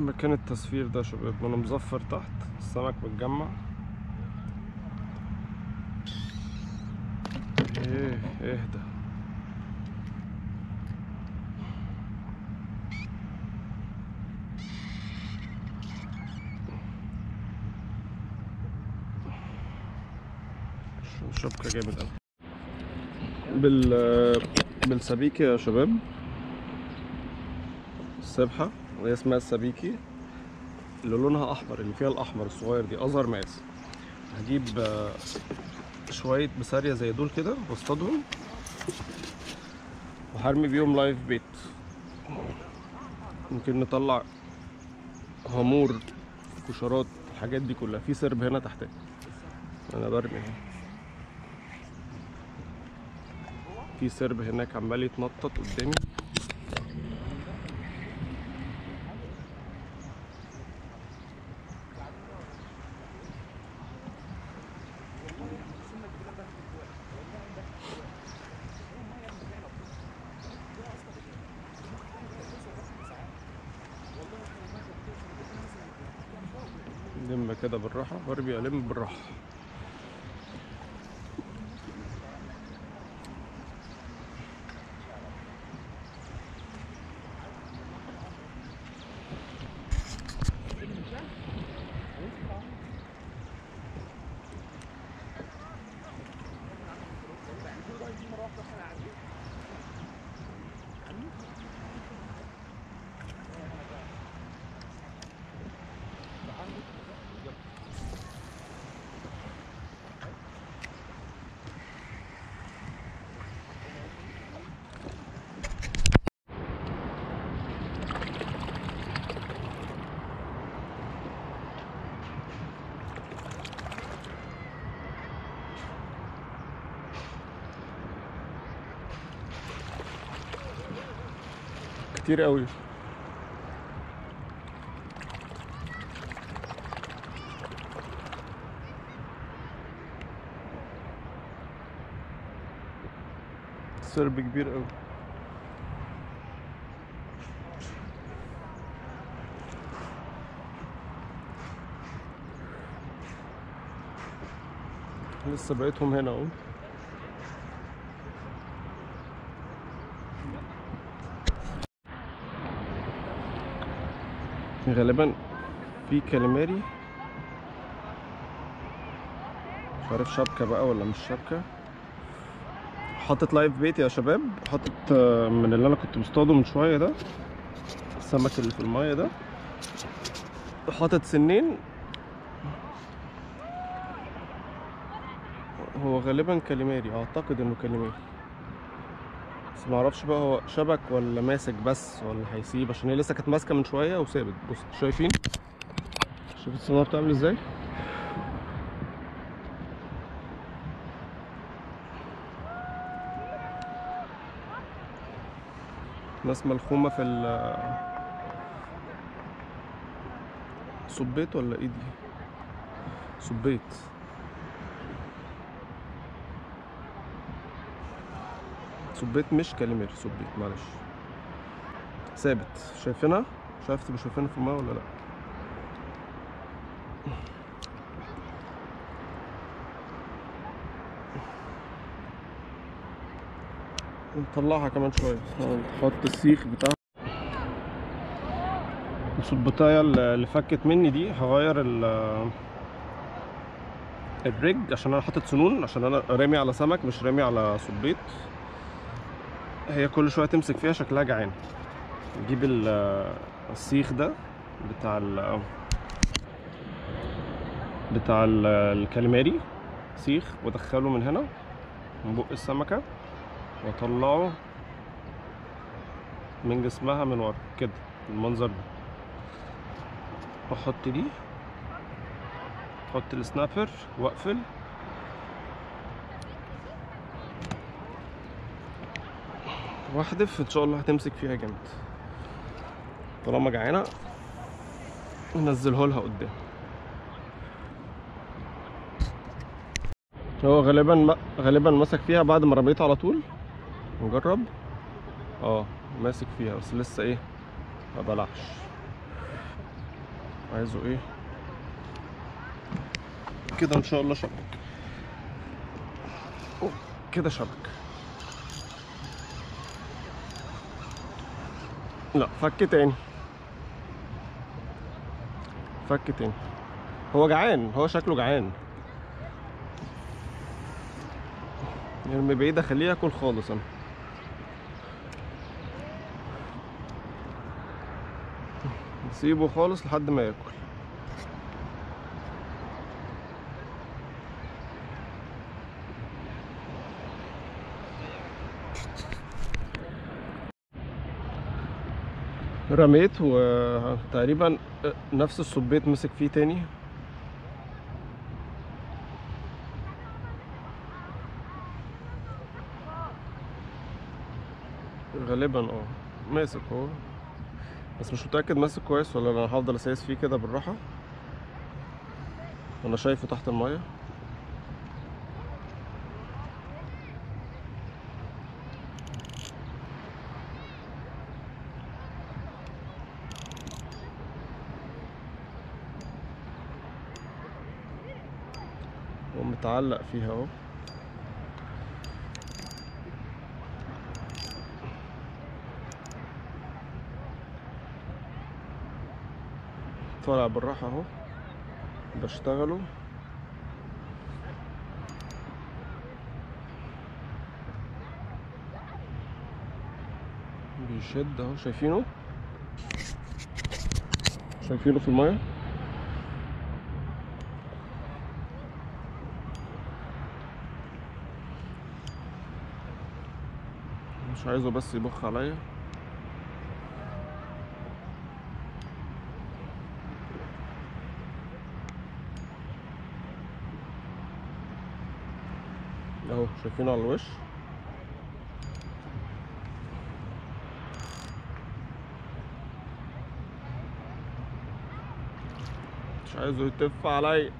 مكان التصوير ده يا شباب وانا مظفر تحت السمك متجمع ايه اهدى شبكة جامد اوي بال بالسبيكي يا شباب السبحة وهي اسمها السبيكي اللي لونها احمر اللي فيها الاحمر الصغير دي اصغر مقاس هجيب آه، شوية بسارية زي دول كده واصطادهم وهرمي بيهم لايف بيت ممكن نطلع هامور كشرات الحاجات دي كلها في سرب هنا تحتها انا برمي اهي في سرب هناك عمال يتنطط قدامي لم كده بالراحة وارمي ألم بالراحة كتير قوي سرب كبير قوي لسه بقيتهم هنا اهو غالبا في كاليماري مش عارف شبكة بقى ولا مش شبكة حاطط لايف بيت يا شباب حاطط آه، من اللي انا كنت مصطاده من شوية ده السمك اللي في المية ده حاطط سنين هو غالبا كاليماري اعتقد انه كاليماري بس معرفش بقى هو شبك ولا ماسك بس ولا هيسيب عشان هي لسه كانت ماسكه من شويه وسابت بص شايفين شوف الصناره بتعمل ازاي ناس ملخومه في ال صبيت ولا ايه دي صبيت صبيت مش كاليمير صبيت معلش ثابت شايفينها مش عارف تبقوا شايفينها في الماء ولا لا نطلعها كمان شوية نحط السيخ بتاعها الصبطاية اللي فكت مني دي هغير ال الرج عشان انا حاطط سنون عشان انا رامي على سمك مش رامي على صبيط هي كل شويه تمسك فيها شكلها جعان نجيب ال- السيخ ده بتاع ال بتاع ال- الكاليماري سيخ وادخله من هنا من بق السمكه واطلعه من جسمها من ورا كده المنظر ده واحط دي احط السنابر واقفل واحدف ان شاء الله هتمسك فيها جامد طالما جعانه ننزله لها قدام هو غالبا ما غالبا مسك فيها بعد ما رميته على طول نجرب اه ماسك فيها بس لسه ايه ما بلعش عايزه ايه كده ان شاء الله شبك أوه، كده شبك لا فك تاني فك تاني هو جعان هو شكله جعان يعني من بعيد اخليه ياكل خالص انا نسيبه خالص لحد ما ياكل رميت وتقريبا نفس الصبيت مسك فيه تاني غالبا اه ماسك اهو بس مش متأكد ماسك كويس ولا انا هفضل اسايس فيه كده بالراحة انا شايفه تحت المية هو متعلق فيها اهو طالع بالراحة اهو بشتغله بيشد اهو شايفينه شايفينه في المية مش عايزه بس يبخ عليا اهو شايفينه على الوش مش عايزه يتف عليا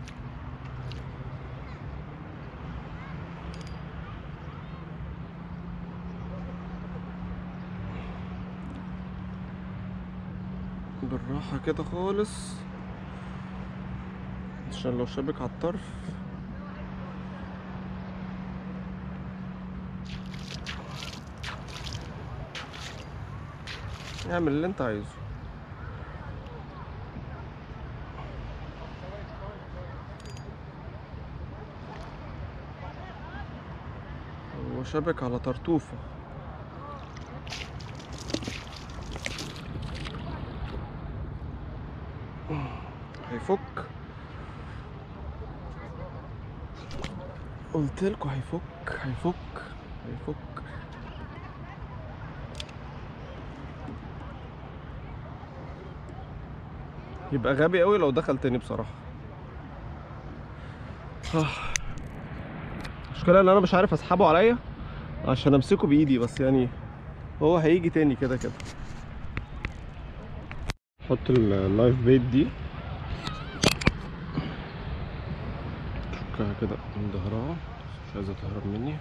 بالراحة كده خالص عشان لو شابك على الطرف اعمل اللي انت عايزه هو شبك على طرطوفة هيفك قلتلكوا هيفك هيفك هيفك يبقى غبي قوي لو دخل تاني بصراحة آه. المشكلة ان انا مش عارف اسحبه عليا عشان امسكه بايدي بس يعني هو هيجي تاني كده كده حط اللايف بيت دي فكها كده من ظهرها مش عايزة تهرب مني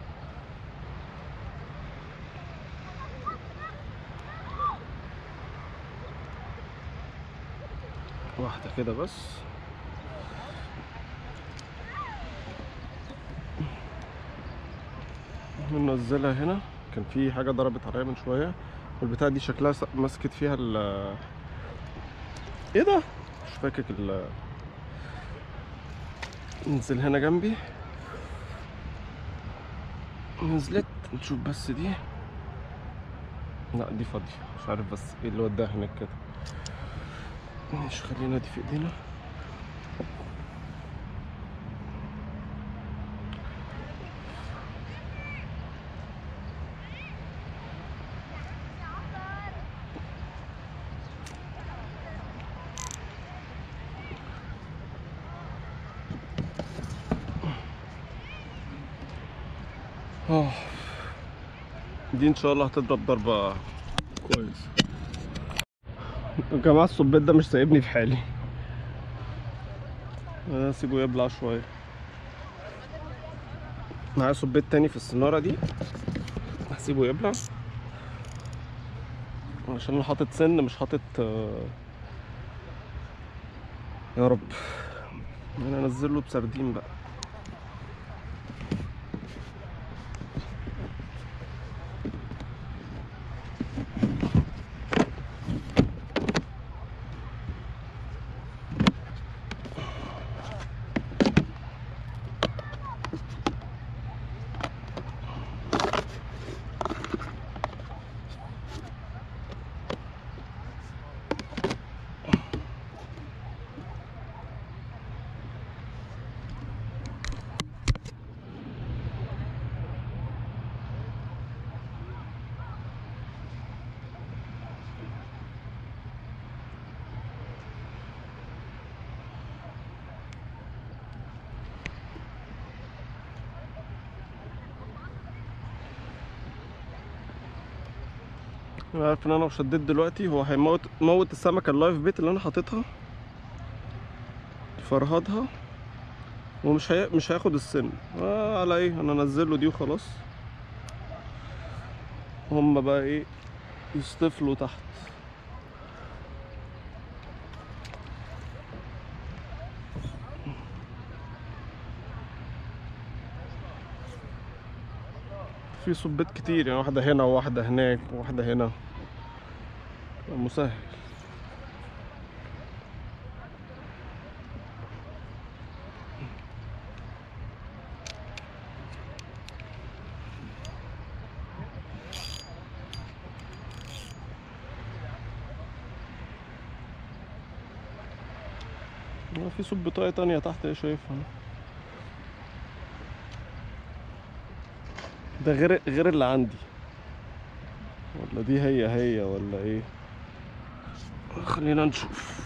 واحدة كده بس ننزلها هنا كان في حاجة ضربت عليا من شوية والبتاعة دي شكلها س- مسكت فيها ال ايه ده؟ مش فاكك ال ننزل هنا جنبي نزلت نشوف بس دي لا دي فاضية مش عارف بس ايه اللي وداها هناك كده ماشي خلينا دي في ايدينا آه. دي ان شاء الله هتضرب ضربة كويس يا جماعة الصبيت ده مش سايبني في حالي انا اسيبه يبلع شوية معايا صبيت تاني في السنارة دي هسيبه يبلع عشان انا حاطط سن مش حاطط آه، يا رب انا انزل له بسردين بقى أنا عارف ان انا لو شديت دلوقتي هو هيموت موت السمكه اللايف بيت اللي انا حاططها فرهضها ومش هي... مش هياخد السن آه على ايه انا انزل له دي وخلاص هم بقى ايه يصطفلوا تحت في صبيت كتير يعني واحدة هنا وواحدة هناك وواحدة هنا مسهل آه، في صبيطاية تانية تحت ايه شايفها أنا. ده غير غير اللي عندي ولا دي هي هي ولا ايه خلينا نشوف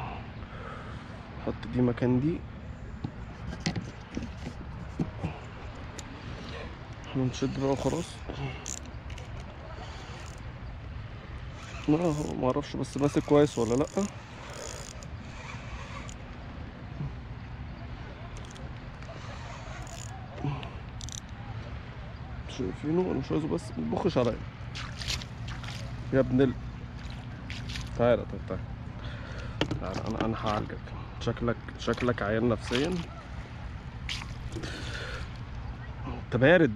حط دي مكان دي احنا نشد بقى وخلاص لا هو معرفش بس ماسك كويس ولا لأ شايفينه انا مش عايزه بس مبخش عليا يا ابن ال تعالى طيب تعالى تعالى انا انا هعالجك شكلك شكلك عيان نفسيا انت بارد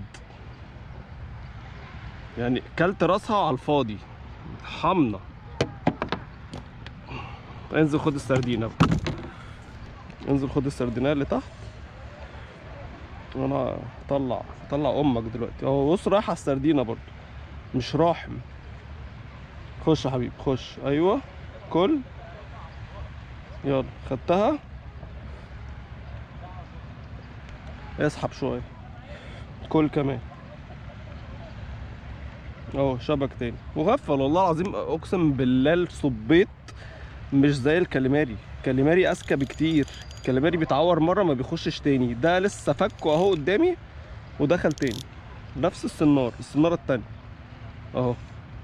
يعني كلت راسها على الفاضي حمنا انزل خد السردينه بقى. انزل خد السردينه اللي تحت وانا هطلع هطلع امك دلوقتي اهو بص رايح على السردينه برضو مش راحم خش يا حبيبي خش ايوه كل يلا خدتها اسحب شويه كل كمان اهو شبك تاني وغفل والله العظيم اقسم بالله الصبيط مش زي الكاليماري الكاليماري اذكى بكتير الكاليماري بيتعور مره ما بيخشش تاني ده لسه فكه اهو قدامي ودخل تاني نفس السنار السناره التانية اهو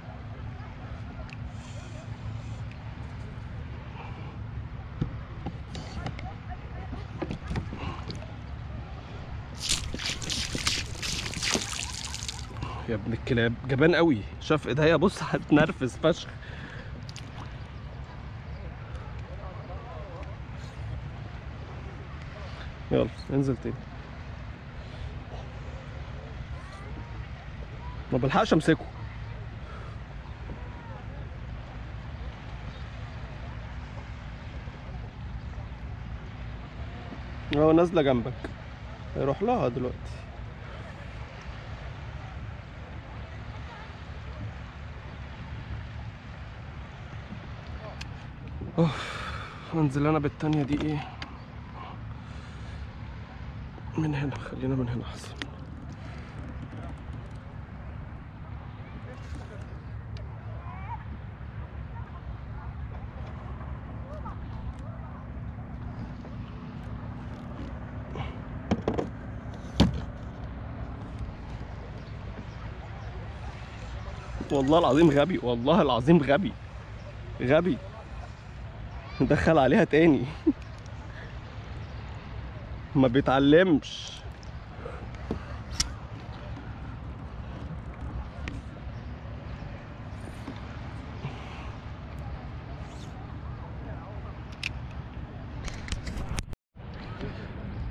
يا ابن الكلاب جبان قوي شاف ايديا بص هتنرفز فشخ يلا انزل تاني ما بلحقش امسكه اهو نازله جنبك يروح لها دلوقتي اوف انزل انا بالتانية دي ايه من هنا خلينا من هنا احسن والله العظيم غبي والله العظيم غبي غبي دخل عليها تاني ما بيتعلمش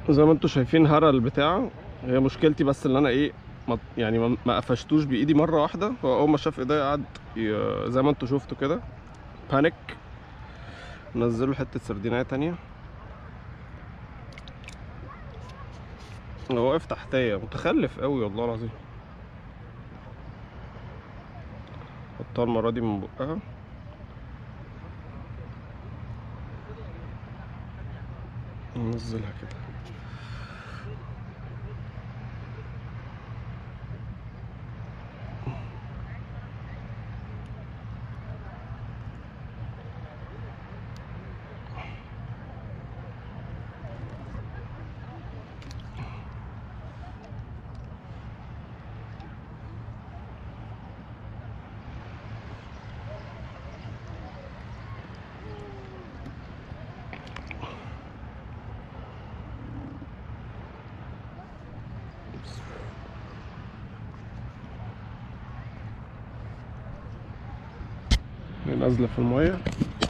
زي ما انتوا شايفين هرى البتاع هي مشكلتي بس اللي انا ايه ما يعني ما- ما قفشتوش بايدي مره واحده هو اول ما شاف ايديا قعد ي- زي ما انتوا شفتوا كده بانيك نزله حته سردينايه تانية هو واقف تحتيا متخلف قوي والله العظيم حطها المره دي من بقها ننزلها كده هي نازله في الميه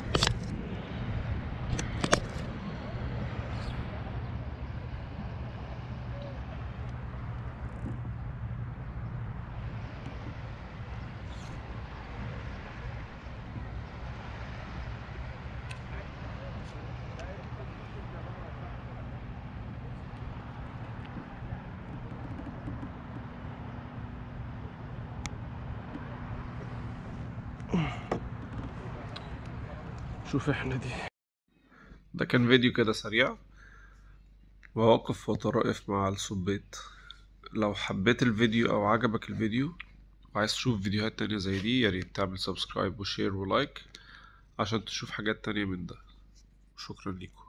شوف احنا دي ده كان فيديو كده سريع مواقف وطرائف مع الصبيط لو حبيت الفيديو او عجبك الفيديو وعايز تشوف فيديوهات تانية زي دي ياريت تعمل سبسكرايب وشير ولايك عشان تشوف حاجات تانية من ده شكرا لكم